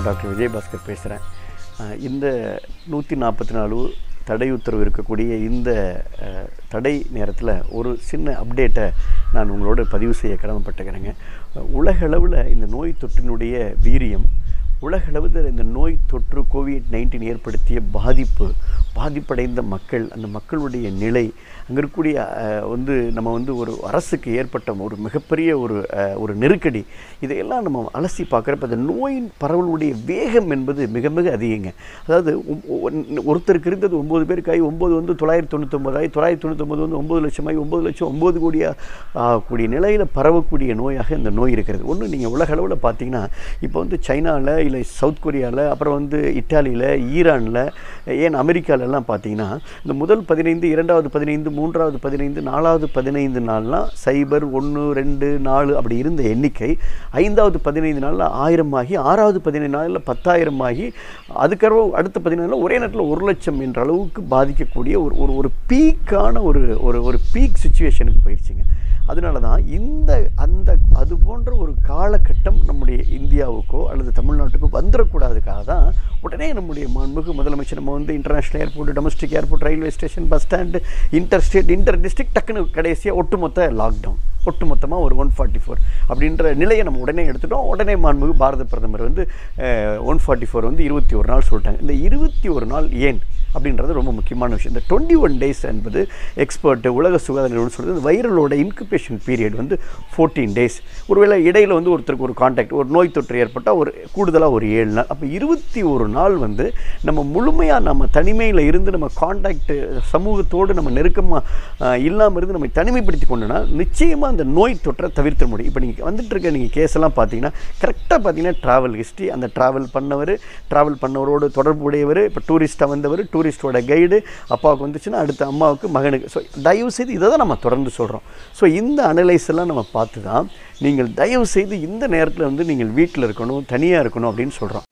நான் டாக்டர் விஜயபாஸ்கர் பேசுகிறேன் இந்த நூற்றி நாற்பத்தி நாலு தடை உத்தரவு இருக்கக்கூடிய இந்த அஹ், தடை நேரத்தில் ஒரு சின்ன அப்டேட்டை நான் உங்களோட பதிவு செய்ய கடமைப்பட்டுக்கிறேங்க உலகளவில் இந்த நோய் தொற்றினுடைய வீரியம் உலகளவில் இந்த நோய் தொற்று கோவிட் நைன்டீன் ஏற்படுத்திய பாதிப்பு பாதிப்படைந்த மக்கள் அந்த மக்களுடைய நிலை அங்கே இருக்கக்கூடிய அஹ், வந்து நம்ம வந்து ஒரு அரசுக்கு ஏற்பட்ட ஒரு மிகப்பெரிய ஒரு அஹ், ஒரு நெருக்கடி இதையெல்லாம் நம்ம அலசி பார்க்குறப்ப அந்த நோயின் பரவலுடைய வேகம் என்பது மிக மிக அதிகங்க அதாவது ஒம்- ஒ- ஒருத்தருக்கு இருந்தது ஒம்பது பேருக்காகி ஒம்பது வந்து தொள்ளாயிரத்தி தொண்ணூத்தொம்பதாயி தொள்ளாயிரத்தி தொண்ணூத்தொம்பது வந்து ஒம்பது லட்சமாகி ஒம்பது லட்சம் ஒம்பது கோடியாக கூடிய நிலையில் பரவக்கூடிய நோயாக இந்த நோய் இருக்கிறது ஒன்று நீங்கள் உலக அளவில் பார்த்தீங்கன்னா இப்போ வந்து சைனாவில் இல்லை சவுத் கொரியாவில் அப்புறம் வந்து இட்டாலியில் ஈரானில் ஏன் அமெரிக்காலெல்லாம் பார்த்தீங்கன்னா இந்த முதல் பதினைந்து இரண்டாவது பதினைந்து மூன்றாவது பதினைந்து நாலாவது பதினைந்து நாள்லாம் சைபர் ஒன்று ரெண்டு நாலு அப்படி இருந்த எண்ணிக்கை ஐந்தாவது பதினைந்து நாளில் ஆயிரம் ஆகி ஆறாவது பதினைந்து நாளில் பத்தாயிரம் ஆகி அதுக்கப்புறம் அடுத்த பதினைந்து நாளில் ஒரே நேரத்தில் ஒரு லட்சம் என்ற அளவுக்கு பாதிக்கக்கூடிய ஒரு ஒரு ஒரு பீக்கான ஒரு ஒரு ஒரு பீக் சுச்சுவேஷனுக்கு போயிடுச்சுங்க அதனால தான் இந்த அந்த அது போன்ற ஒரு காலகட்டம் நம்முடைய இந்தியாவுக்கோ அல்லது தமிழ்நாட்டுக்கோ வந்துடக்கூடாதுக்காக தான் உடனே நம்முடைய மாண்புக்கு முதலமைச்சர் நம்ம வந்து international airport domestic airport railway station bus stand inter state inter district டக்குன்னு கடைசியாக ஒட்டுமொத்த லாக்டவுன் ஒட்டுமொத்தமாக ஒரு ஒன் ஃபார்ட்டி ஃபோர் அப்படின்ற நிலையை நம்ம உடனே எடுத்துட்டோம் உடனே மாண்புக்கு பாரத பிரதமர் வந்து ஒன் ஃபார்ட்டி ஃபோர் வந்து இருபத்தி ஒரு நாள் சொல்லிட்டாங்க இந்த இருபத்தி ஒரு நாள் ஏன் அப்படின்றது ரொம்ப முக்கியமான விஷயம் இந்த டுவெண்ட்டி ஒன் டேஸ் என்பது எக்ஸ்பர்ட் உலக சுகாதார நிறுவனம் சொல்கிறது இந்த வைரலோட இன்குபேஷன் பீரியட் வந்து ஃபோர்டீன் டேஸ் ஒருவேளை இடையில் வந்து ஒருத்தருக்கு ஒரு காண்டாக்ட் ஒரு நோய் தொற்று ஏற்பட்டால் ஒரு கூடுதலாக ஒரு ஏழு நாள் அப்போ இருபத்தி ஒரு நாள் வந்து நம்ம முழுமையாக நம்ம தனிமையில் இருந்து நம்ம காண்டாக்ட் சமூகத்தோடு நம்ம நெருக்கமாக இல்லாமல் இருந்து நம்ம தனிமைப்படுத்தி கொண்டோன்னா நிச்சயமாக அந்த நோய் தொற்றை தவிர்த்த முடியும் இப்போ நீங்கள் வந்துட்டு இருக்க நீங்கள் கேஸ் எல்லாம் பார்த்தீங்கன்னா கரெக்டாக பார்த்தீங்கன்னா ட்ராவல் ஹிஸ்ட்ரி அந்த ட்ராவல் பண்ணவர் ட்ராவல் பண்ணவரோடு தொடர்புடையவர் இப்போ டூரிஸ்ட்டாக வந்தவர் டூரிஸ்டோட கைடு அப்பாவுக்கு வந்துச்சுன்னா அடுத்த அம்மாவுக்கு மகனுக்கு ஸோ தயவு செய்து இதை தான் நம்ம தொடர்ந்து சொல்கிறோம் ஸோ இந்த அனலைஸ் எல்லாம் நம்ம பார்த்து தான் நீங்கள் தயவு செய்து இந்த நேரத்தில் வந்து நீங்கள் வீட்டில் இருக்கணும் தனியாக இருக்கணும் அப்படின்னு சொல்கிறோம்